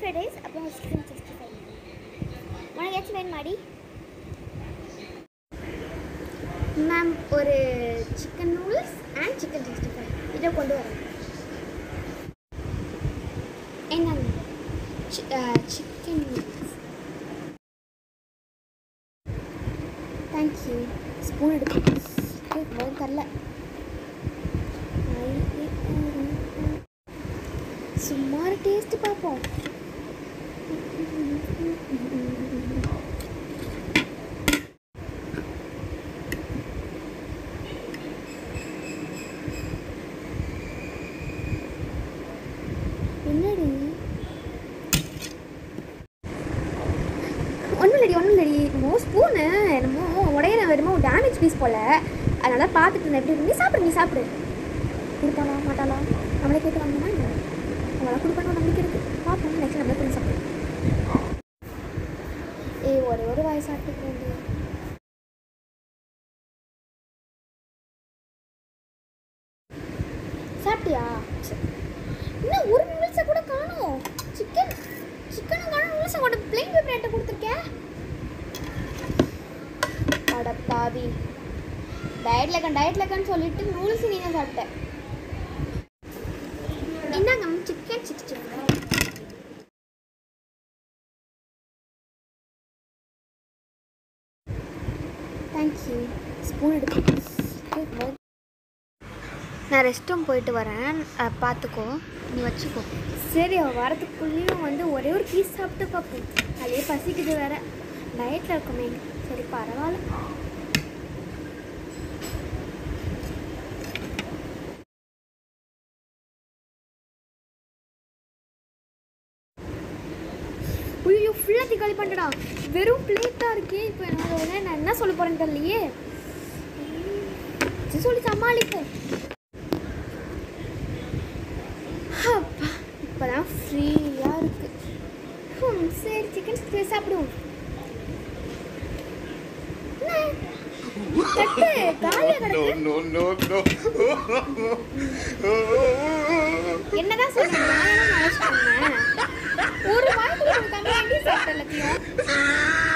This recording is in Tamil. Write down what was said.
ஃப்ரைட் ரைஸ் அப்புறம் சிக்கன் சிக்ஸ்டி ஃபைவ் உனக்கு ஏதாச்சும் வேணுமாடி மேம் ஒரு chicken noodles and chicken sixty five இதை கொண்டு வரேன் என்னங்க சிக்கன் நூடுல்ஸ் தேங்க்யூ ஸ்பூன் எடுக்கணும் முதல்ல தரல சும்மா ஒரு டேஸ்ட் பார்ப்போம் என்னடி ஒன்றும் இல்லடி ஒன்றும் இல்லடி என்னமோ ஸ்பூனு என்னமோ உடையிற வருமோ டேமேஜ் பீஸ் போல் அதனால பார்த்துட்டு இருந்தேன் எப்படி இருக்கு? நீ சாப்பிடு நீ சாப்பிடு கொடுப்பாளா மாட்டாளா நம்மளே கேட்டு வாங்கணுமா என்ன அவளை கொடுப்பானு நம்பிக்கை இருக்கு பார்ப்போம் நெக்ஸ்ட் நம்மளே பண்ணி சாப்பிடுவோம் ஏய் ஒரே ஒரு வாய் சாப்பிட்டு போகுது சாப்பிட்டியா சரி. இன்னும் ஒரு நூடுல்ஸை கூட காணும் சிக்கன் சிக்கனும் காணும் நூடுல்ஸை கூட பிளெயின் பேப்பர் என்கிட்ட கொடுத்துருக்கேன் அட பாவி டயட்ல இருக்கேன் டயட்ல இருக்கேன்னு சொல்லிட்டு நூடுல்ஸ் நீ தான் சாப்பிட்ட என்னங்க சிக்கன் சிக்ஸ்டி தேங்க்யூ ஸ்பூன் எடுத்து நான் ரெஸ்ட் ரூம் போயிட்டு வரேன் அஹ் பார்த்துக்கோ நீ வச்சுக்கோ சரி அவள் வரதுக்குள்ளேயும் வந்து ஒரே ஒரு பீஸ் சாப்பிட்டு பார்ப்போம் அதே பசிக்குது வேற டயட்டில் இருக்குமே சரி பரவாயில்ல ஐயோ ஃபுல்லாக தீக்காளி பண்ணிட்டடா வெறும் பிளேட்டாக இருக்கே இப்போ என்னோட உடனே நான் என்ன சொல்ல போகிறேன்னு தெரியலையே சரி, சொல்லி சமாளிப்போம் அப்பா இப்போதான் ஃப்ரீயாக இருக்கு ஹம், சரி சிக்கன் சிக்ஸ்டி சாப்பிடுவோம் என்ன? தட்டு காலியாக கிடக்கு no, no, no. என்னதான் சொல்றேன் நான் என்ன நினைச்சிட்டு இருந்தேன் ஒரு வாய்ப்பு கொடுக்காம எப்படி சாப்பிட்ட எல்லாத்தையும்